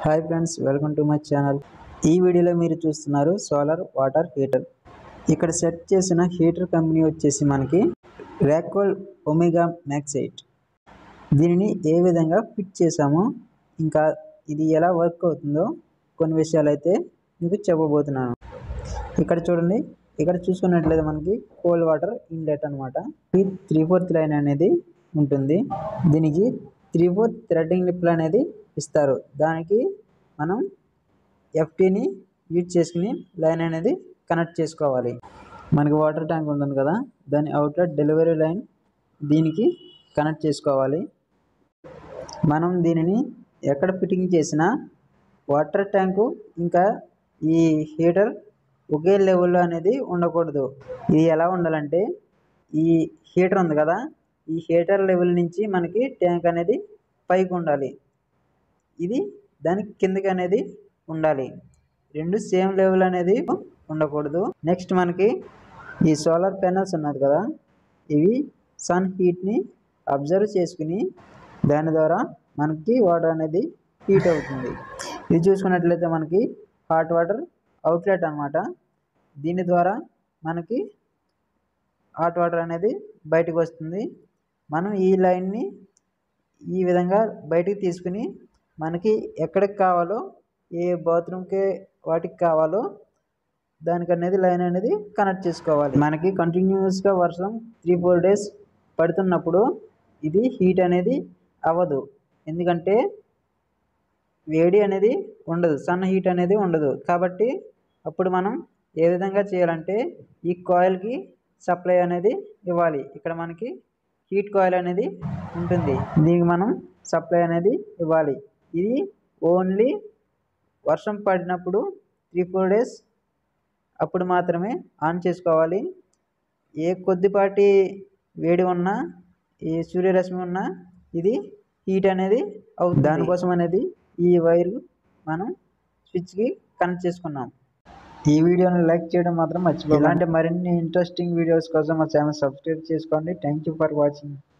hi friends welcome to my channel ఈ వీడియోలో మీరు చూస్తున్నారు సోలార్ వాటర్ హీటర్ ఇక్కడ సెట్ చేసిన హీటర్ కంపెనీ వచ్చేసి మనకి ర్యాక్వల్ ఒమేగా మ్యాక్స్ ఎయిట్ దీనిని ఏ విధంగా ఫిట్ చేసామో ఇంకా ఇది ఎలా వర్క్ అవుతుందో కొన్ని విషయాలు అయితే మీకు చెప్పబోతున్నాను ఇక్కడ చూడండి ఇక్కడ చూసుకున్నట్లయితే మనకి కోల్డ్ వాటర్ ఇన్లెట్ అనమాట ఈ త్రీ ఫోర్త్ లైన్ అనేది ఉంటుంది దీనికి త్రీ ఫోర్త్ థ్రెడ్డింగ్ నిప్పులు అనేది ఇస్తారు దానికి మనం ఎఫ్టీని యూజ్ చేసుకుని లైన్ అనేది కనెక్ట్ చేసుకోవాలి మనకి వాటర్ ట్యాంక్ ఉంటుంది కదా దాని అవుట్లెట్ డెలివరీ లైన్ దీనికి కనెక్ట్ చేసుకోవాలి మనం దీనిని ఎక్కడ ఫిట్టింగ్ చేసినా వాటర్ ట్యాంకు ఇంకా ఈ హీటర్ ఒకే లెవెల్లో అనేది ఉండకూడదు ఇది ఎలా ఉండాలంటే ఈ హీటర్ ఉంది కదా ఈ హీటర్ లెవెల్ నుంచి మనకి ట్యాంక్ అనేది పైకి ఉండాలి ఇది దానికి కిందకి అనేది ఉండాలి రెండు సేమ్ లెవెల్ అనేది ఉండకూడదు నెక్స్ట్ మనకి ఈ సోలార్ ప్యానల్స్ ఉన్నది కదా ఇవి సన్ హీట్ని అబ్జర్వ్ చేసుకుని దాని ద్వారా మనకి వాటర్ అనేది హీట్ అవుతుంది ఇది చూసుకున్నట్లయితే మనకి హాట్ వాటర్ అవుట్లెట్ అనమాట దీని ద్వారా మనకి హాట్ వాటర్ అనేది బయటకు వస్తుంది మనం ఈ లైన్ని ఈ విధంగా బయటికి తీసుకుని మనకి ఎక్కడికి కావాలో ఏ బాత్రూమ్కి వాటికి కావాలో దానికి అనేది లైన్ అనేది కనెక్ట్ చేసుకోవాలి మనకి కంటిన్యూస్గా వర్షం త్రీ ఫోర్ డేస్ పడుతున్నప్పుడు ఇది హీట్ అనేది అవ్వదు ఎందుకంటే వేడి అనేది ఉండదు సన్ హీట్ అనేది ఉండదు కాబట్టి అప్పుడు మనం ఏ విధంగా చేయాలంటే ఈ కాయిల్కి సప్లై అనేది ఇవ్వాలి ఇక్కడ మనకి హీట్ కాయిల్ అనేది ఉంటుంది దీనికి మనం సప్లై అనేది ఇవ్వాలి ఇది ఓన్లీ వర్షం పడినప్పుడు త్రీ ఫోర్ డేస్ అప్పుడు మాత్రమే ఆన్ చేసుకోవాలి ఏ కొద్దిపాటి వేడి ఉన్నా ఏ సూర్యరశ్మి ఉన్నా ఇది హీట్ అనేది అవుతుంది దానికోసం అనేది ఈ వైరు మనం స్విచ్కి కనెక్ట్ చేసుకున్నాం ఈ వీడియోని లైక్ చేయడం మాత్రం మర్చిపోకండి ఇలాంటి మరిన్ని ఇంట్రెస్టింగ్ వీడియోస్ కోసం మా ఛానల్ సబ్స్క్రైబ్ చేసుకోండి థ్యాంక్ యూ ఫర్ వాచింగ్